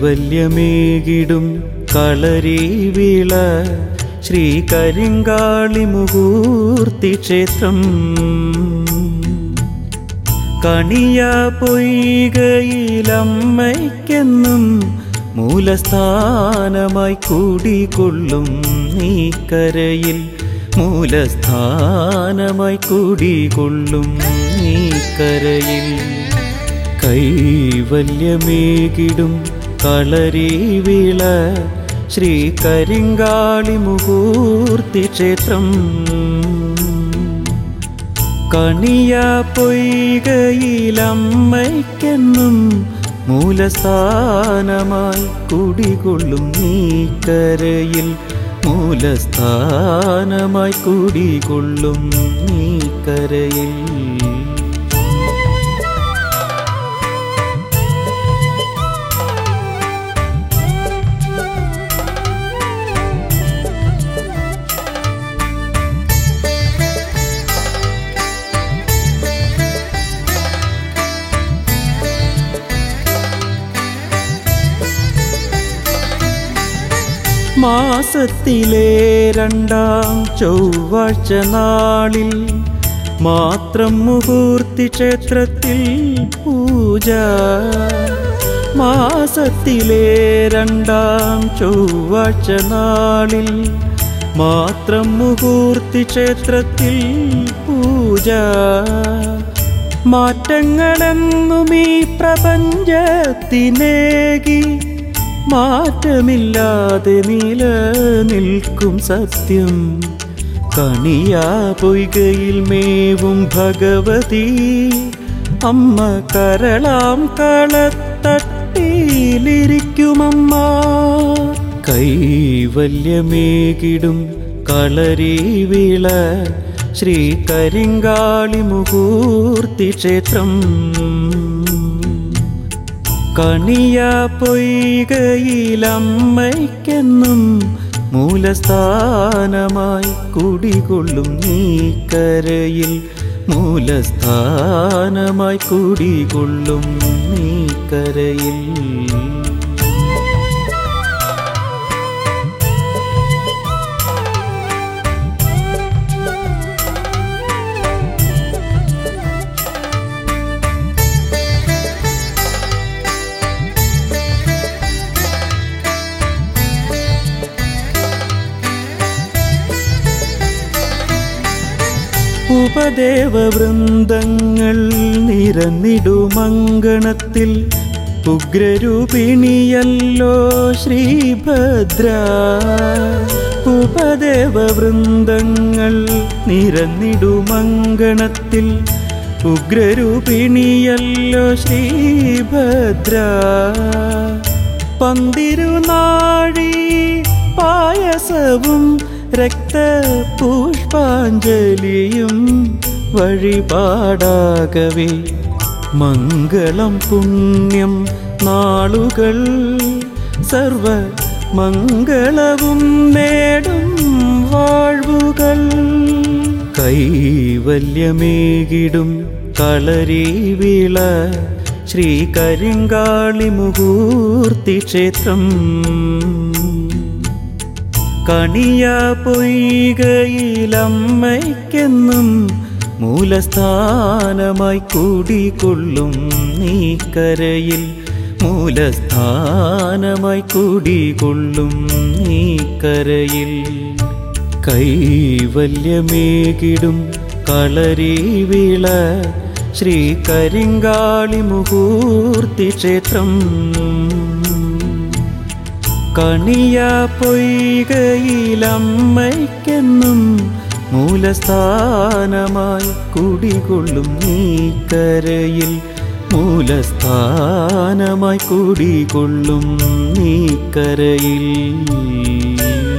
കൈവല്യമേകിടും കളരി വിള ശ്രീ കരിങ്കാളി മുഹൂർത്തി ക്ഷേത്രം കണിയ പൊയ്കയിലമ്മയ്ക്കെന്നും മൂലസ്ഥാനമായി കൂടികൊള്ളും നീ കരയിൽ മൂലസ്ഥാനമായി കൂടികൊള്ളും നീ കരയിൽ കൈവല്യമേകിടും കളരി വിള ശ്രീ കരിങ്കാളി മുഹൂർത്തി ക്ഷേത്രം കണിയ പൊയ്കയിലമ്മയ്ക്കെന്നും മൂലസ്ഥാനമായി കുടികൊള്ളും നീ കരയിൽ മൂലസ്ഥാനമായി കുടികൊള്ളും നീ കരയിൽ മാസത്തിലെ രണ്ടാം ചൊവ്വാഴ്ച നാളിൽ മാത്രം മുഹൂർത്തി ക്ഷേത്രത്തിൽ പൂജ മാസത്തിലെ രണ്ടാം ചൊവ്വാഴ്ച നാളിൽ മാത്രം മുഹൂർത്തി ക്ഷേത്രത്തിൽ പൂജ മാറ്റങ്ങളെന്നും ഈ പ്രപഞ്ചത്തിനേകി മാറ്റമില്ലാതെ നിലനിൽക്കും സത്യം കണിയാ പൊയ്കയിൽ മേവും ഭഗവതി അമ്മ കരളാം കളത്തട്ടിയിലിരിക്കുമമ്മ കൈവല്യമേകിടും കളരി വിള ശ്രീ കരിങ്കാളി മുഹൂർത്തി ക്ഷേത്രം കണിയ പൊയ്കയിലമ്മയ്ക്കെന്നും മൂലസ്ഥാനമായി കുടികൊള്ളും നീ കരയിൽ മൂലസ്ഥാനമായി കുടികൊള്ളും നീ കരയിൽ ഉപദേവവൃന്ദങ്ങൾ നിരന്നിടുമങ്കണത്തിൽ ഉഗ്രരൂപിണിയല്ലോ ശ്രീഭദ്ര ഉപദേവവൃന്ദങ്ങൾ നിരന്നിടുമങ്കണത്തിൽ ഉഗ്രരൂപിണിയല്ലോ ശ്രീഭദ്ര പന്തിരുനാഴി പായസവും രക്തപുഷ്പാഞ്ജലിയും വഴിപാടാകവേ മംഗളം പുണ്യം നാളുകൾ സർവ മംഗളവും നേടും വാഴ്വുകൾ കൈവല്യമേകിടും കളരി വിള ശ്രീ കരിങ്കാളി മുഹൂർത്തി ക്ഷേത്രം കണിയ പൊയ്കയിലമ്മയ്ക്കെന്നും മൂലസ്ഥാനമായി കൂടികൊള്ളും നീ കരയിൽ മൂലസ്ഥാനമായി കൂടികൊള്ളും നീ കരയിൽ കൈവല്യമേകിടും കളരി വിള ശ്രീ കരിങ്കാളി മുഹൂർത്തി ക്ഷേത്രം കണിയ പൊയ്കയിലമ്മയ്ക്കെന്നും മൂലസ്ഥാനമായി കുടികൊള്ളും നീ കരയിൽ മൂലസ്ഥാനമായി കുടികൊള്ളും നീ കരയിൽ